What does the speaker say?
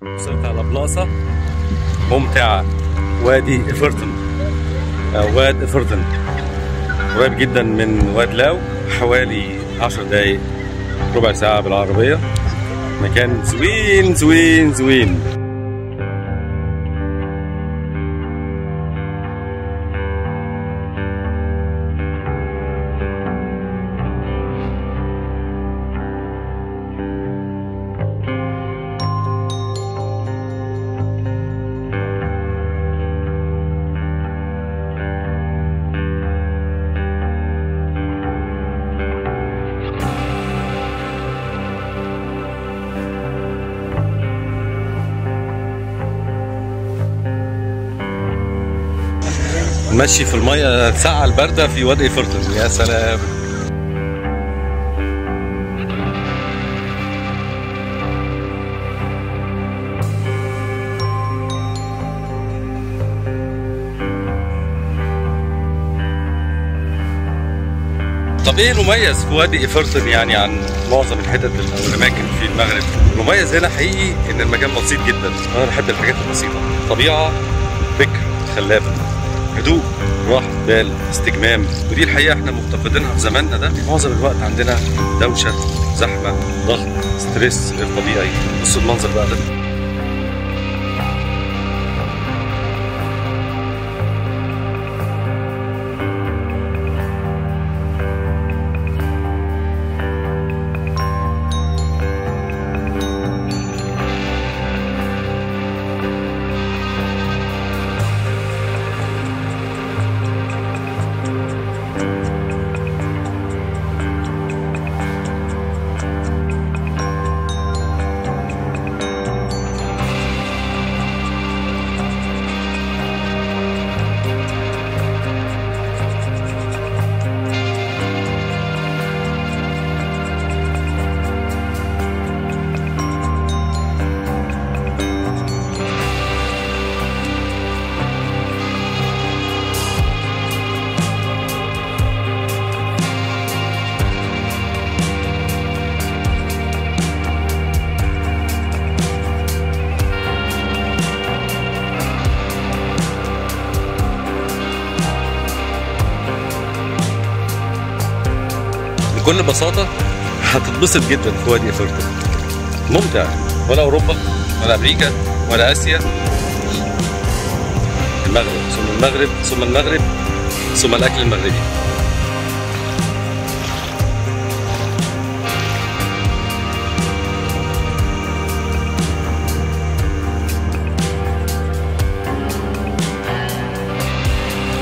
وصلت على بلاصة ممتعة وادي إفرتون أو واد إفرتون قريب جدا من واد لاو حوالي عشر دقايق ربع ساعة بالعربية مكان زوين زوين زوين ماشي في المية الساعة الباردة في وادي إفرتون يا سلام طب ايه المميز في وادي إفرتون يعني عن معظم الحتت او الاماكن في المغرب المميز هنا حقيقي ان المكان بسيط جدا انا بحب الحاجات البسيطه طبيعه بكر خلابه هدوء راحة بال استجمام ودي الحقيقة احنا مفتقدينها في زماننا ده معظم الوقت عندنا دوشة زحمة ضغط ستريس غير طبيعي بصوا المنظر بقى ده بكل بساطة هتتبسط جدا في وادي افريقيا ممتع ولا اوروبا ولا امريكا ولا اسيا المغرب ثم المغرب ثم المغرب ثم الاكل المغربي